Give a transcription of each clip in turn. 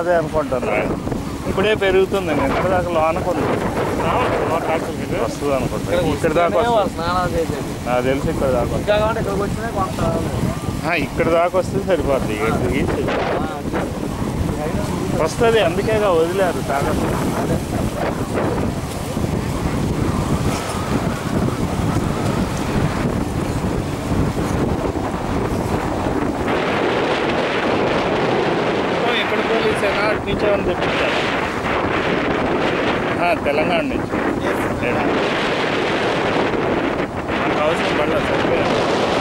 అదే అనుకుంటున్నాను ఇప్పుడే పెరుగుతుంది ఎక్కడ దాకా లోనకుంది వస్తుంది అనుకుంటా ఇక్కడ దాకా వస్తుంది స్నానాలు చేసేది నాకు తెలిసి ఇక్కడ దాకా వస్తుంది. ఇంకా కాబట్టి ఇక్కడికి వచ్చినా కొంత ఆ, ఇక్కడ దాకా వస్తే సరిపోద్ది ఇక్కడ దిగేసి వస్తుంది అందుకేగా వదిలేరు తాగదు ఎక్కడ పోలీసేనా అటు నుంచి ఏమైనా తెప్పించారు ఆ, తెలంగాణ నుంచి ఏడా? నాకు అవసరం పడలేదు సరిపోయాను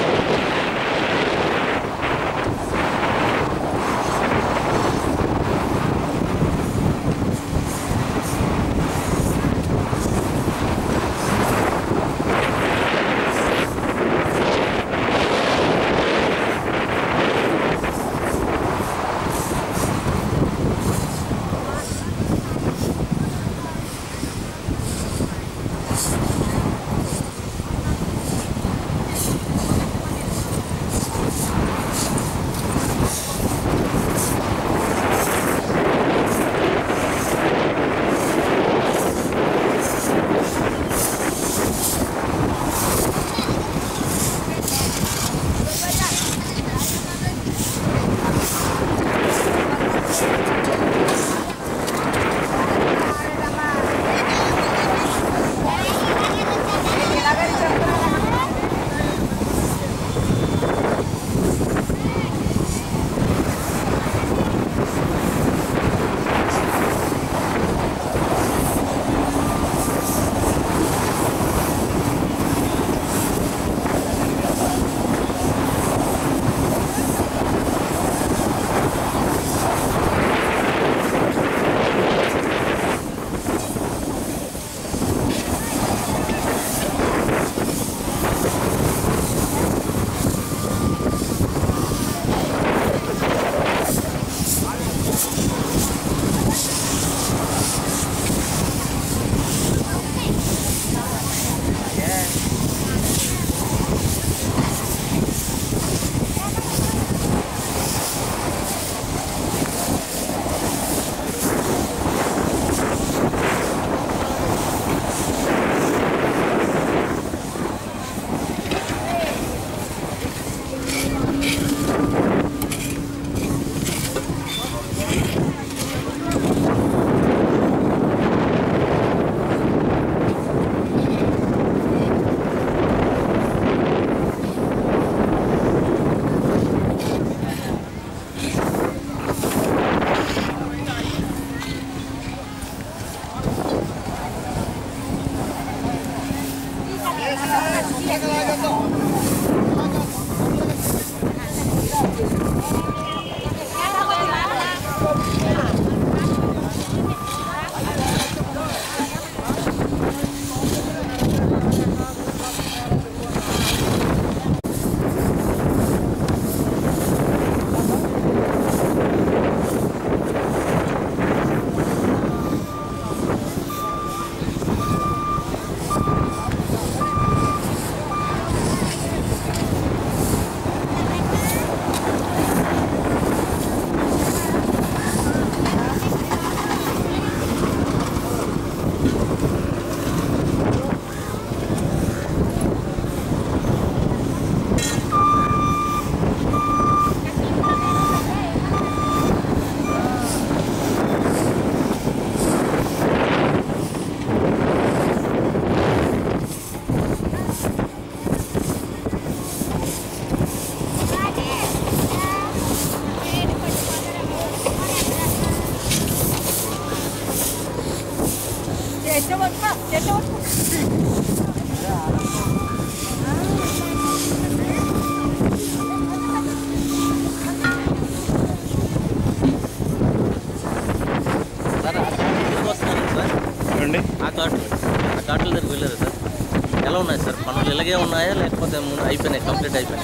సార్ ఆ కాట్లు వస్తున్నారు సార్ ఏమండి ఆ కాట్లు ఆ కాట్ల దగ్గరికి వెళ్ళారు సార్ ఎలా ఉన్నాయి సార్ పనులు ఇలాగే ఉన్నాయా లేకపోతే ముందు అయిపోయినాయి కంప్లీట్ అయిపోయినాయి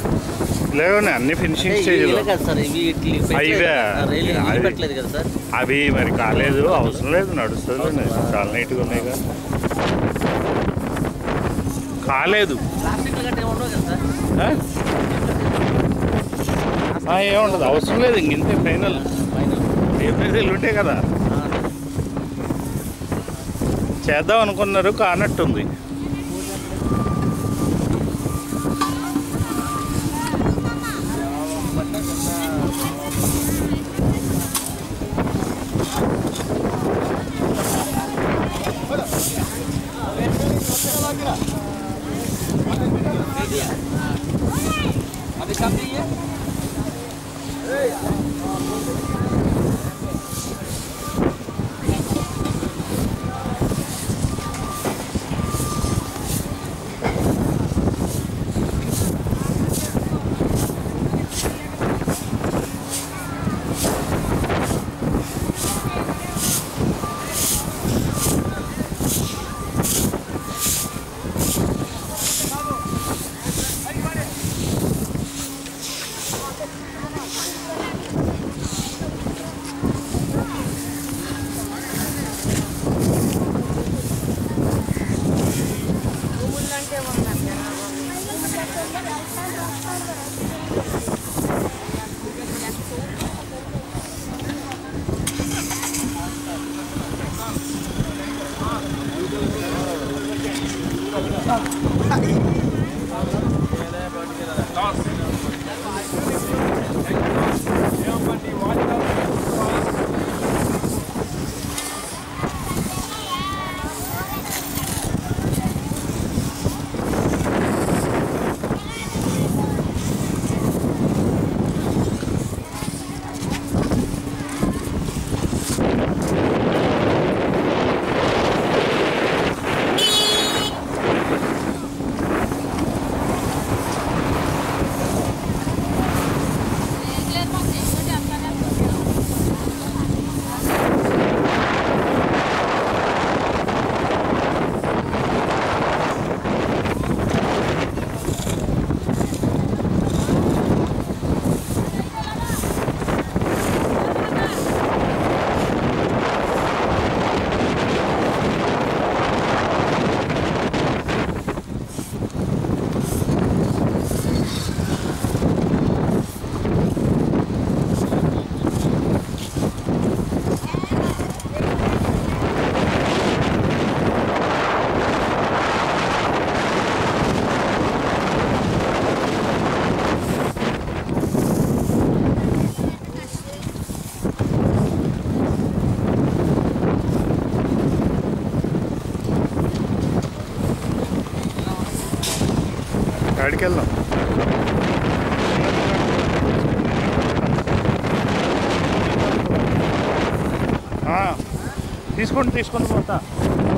లేవనే అన్ని ఫినిషింగ్ అంటే ఇవి స్టేజ్లో ఇలా కాదు సార్ ఇవి ఇట్లా పెట్టలేదు ఇవే. కదా, రైలు ఇవి అవి. పెట్టలేదు కదా సార్ అవి మరి కాలేదు అవసరం లేదు నడుస్తుంది చాలా నీట్గా ఉన్నాయి కదా కాలేదు ప్లాస్టిక్ గట్రా ఏమి ఉండవు కదా సార్ ఆ? ఆ, ఏముండదు అవసరం లేదు ఇంక ఇంతే ఫైనల్ ఫైనల్ ఎనిమిది ఉంటాయి కదా ఆ, చేద్దాం అనుకున్నారు కానట్టుంది ఎక్కడికి వెళ్దాం ఆ, తీసుకోండి తీసుకోండి పోతా